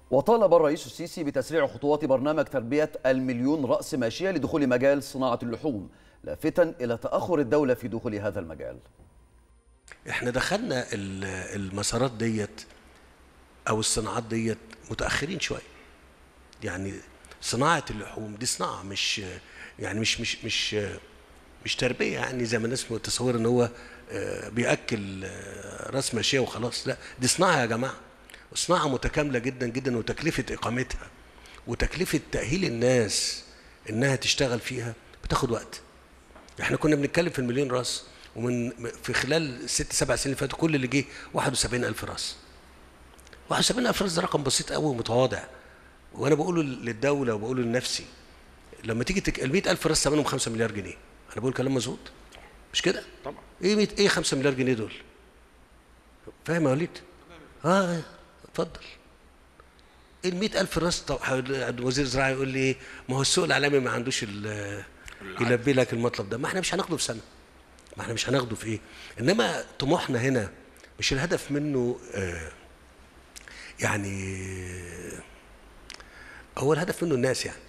وطالب الرئيس السيسي بتسريع خطوات برنامج تربية المليون رأس ماشية لدخول مجال صناعة اللحوم لافتا إلى تأخر الدولة في دخول هذا المجال احنا دخلنا ال- المسارات ديت او الصناعات ديت متاخرين شويه يعني صناعه اللحوم دي صناعه مش يعني مش مش مش مش تربيه يعني زي ما الناس متصوره ان هو آه، بياكل آه، راس ماشيه وخلاص لا دي صناعه يا جماعه صناعه متكامله جدا جدا وتكلفه اقامتها وتكلفه تاهيل الناس انها تشتغل فيها بتاخد وقت احنا كنا بنتكلم في المليون راس ومن في خلال ست سبع سنين اللي فاتوا كل اللي جه 71000 راس 71000 راس ده رقم بسيط قوي ومتواضع وانا بقوله للدوله وبقوله لنفسي لما تيجي تك... ال 100000 راس ثمنهم 5 مليار جنيه انا بقول كلام مظبوط مش كده؟ طبعا ايه 100 ايه 5 مليار جنيه دول؟ فاهم يا وليد؟ اه اتفضل ال 100000 راس طب عند وزير الزراعه يقول لي ايه؟ ما هو السوق العالمي ما عندوش ال- يلبي لك المطلب ده ما احنا مش هناخده في سنه ما احنا مش هناخده في ايه؟ انما طموحنا هنا مش الهدف منه آه يعني هو الهدف منه الناس يعني